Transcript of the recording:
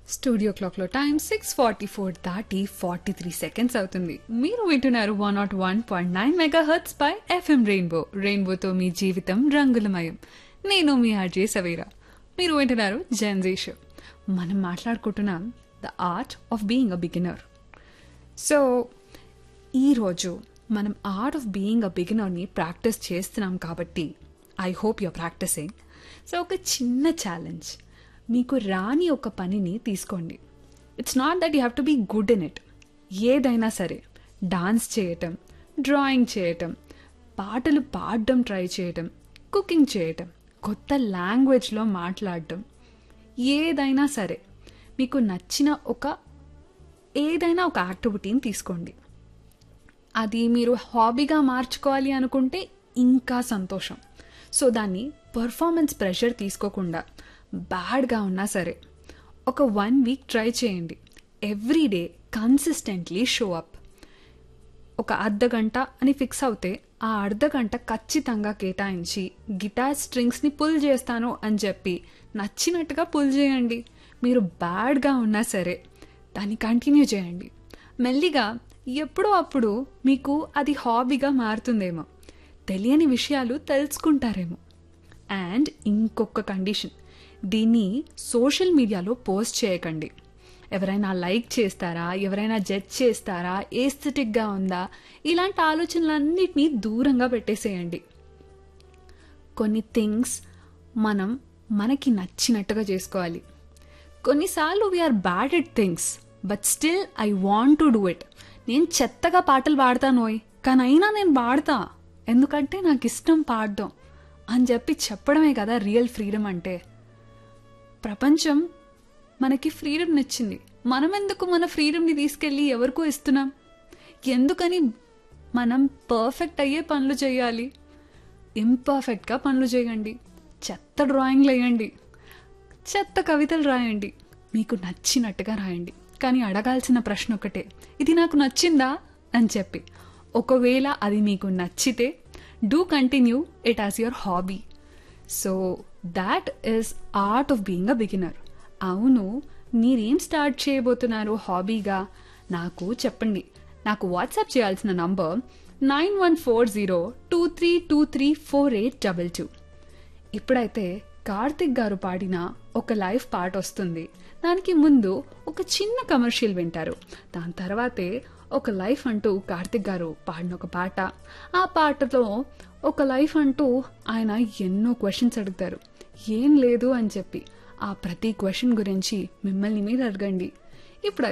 studio క్లాక్లో time six forty four దాటి forty three seconds అవుతుంది మీరు వింటున్నారు one naught one point nine megahertz పై ఎఫ్ఎం రెయిన్బో రెయిన్బోతో మీ జీవితం రంగులమయం నేను మీ ఆర్జే సవీరా మీరు వింటున్నారు జెన్జీ షో మనం మాట్లాడుకుంటున్నాం the art of being a beginner so ఈరోజు మనం ఆర్ట్ ఆఫ్ బీయింగ్ అ బిగినర్ని ప్రాక్టీస్ చేస్తున్నాం కాబట్టి I hope your practicing so ఒక చిన్న ఛాలెంజ్ మీకు రాని ఒక పనిని తీసుకోండి it's not that you have to be good in it ఏదైనా సరే డాన్స్ చేయటం డ్రాయింగ్ చేయటం పాటలు పాడడం ట్రై చేయటం కుకింగ్ చేయటం కొత్త లాంగ్వేజ్లో మాట్లాడటం ఏదైనా సరే మీకు నచ్చిన ఒక ఏదైనా ఒక యాక్టివిటీని తీసుకోండి అది మీరు హాబీగా మార్చుకోవాలి అనుకుంటే ఇంకా సంతోషం సో దాన్ని పర్ఫార్మెన్స్ ప్రెషర్ తీసుకోకుండా బ్యాడ్గా ఉన్నా సరే ఒక వన్ వీక్ ట్రై చేయండి every day consistently show up ఒక అర్ధ గంట అని ఫిక్స్ అవుతే ఆ అర్ధ గంట ఖచ్చితంగా కేటాయించి గిటార్ స్ట్రింగ్స్ని పుల్ చేస్తాను అని చెప్పి నచ్చినట్టుగా పుల్ చేయండి మీరు బ్యాడ్గా ఉన్నా సరే దాన్ని కంటిన్యూ చేయండి మెల్లిగా ఎప్పుడో అప్పుడు మీకు అది హాబీగా మారుతుందేమో తెలియని విషయాలు తెలుసుకుంటారేమో అండ్ ఇంకొక కండిషన్ దీన్ని సోషల్ మీడియాలో పోస్ట్ చేయకండి ఎవరైనా లైక్ చేస్తారా ఎవరైనా జడ్జ్ చేస్తారా ఏస్థెటిక్గా ఉందా ఇలాంటి ఆలోచనలన్నిటినీ దూరంగా పెట్టేసేయండి కొన్ని థింగ్స్ మనం మనకి నచ్చినట్టుగా చేసుకోవాలి కొన్నిసార్లు we are bad at things but still I want to do it నేను చెత్తగా పాటలు పాడతానోయ్ కానీ అయినా నేను పాడతా ఎందుకంటే నాకు ఇష్టం పాడడం అని చెప్పి చెప్పడమే కదా రియల్ ఫ్రీడమ్ అంటే ప్రపంచం మనకి ఫ్రీడమ్ నచ్చింది మనం ఎందుకు మన ఫ్రీడమ్ని తీసుకెళ్ళి ఎవరికో ఇస్తున్నాం ఎందుకని మనం పర్ఫెక్ట్ అయ్యే పనులు చేయాలి ఇంపర్ఫెక్ట్గా పనులు చేయండి చెత్త డ్రాయింగ్లు వేయండి చెత్త కవితలు రాయండి మీకు నచ్చినట్టుగా రాయండి కానీ అడగాల్సిన ప్రశ్న ఒకటే ఇది నాకు నచ్చిందా అని చెప్పి ఒకవేళ అది మీకు నచ్చితే do continue it as your hobby so that is art of being a beginner అవును మీరేం స్టార్ట్ చేయబోతున్నారు హాబీగా నాకు చెప్పండి నాకు వాట్సాప్ చేయాల్సిన number nine one four zero two three two three four eight double two ఇప్పుడైతే కార్తిక్ గారు పాడిన ఒక లైవ్ పాట వస్తుంది దానికి ముందు ఒక చిన్న కమర్షియల్ వింటారు దాని తర్వాతే ఒక లైఫ్ అంటూ కార్తిక్ గారు పాడిన ఒక పాట ఆ పాటలో ఒక లైఫ్ అంటూ ఆయన ఎన్నో క్వశ్చన్స్ అడుగుతారు ఏం లేదు అని చెప్పి ఆ ప్రతి క్వశ్చన్ గురించి మిమ్మల్ని మీరు అడగండి ఇప్పుడు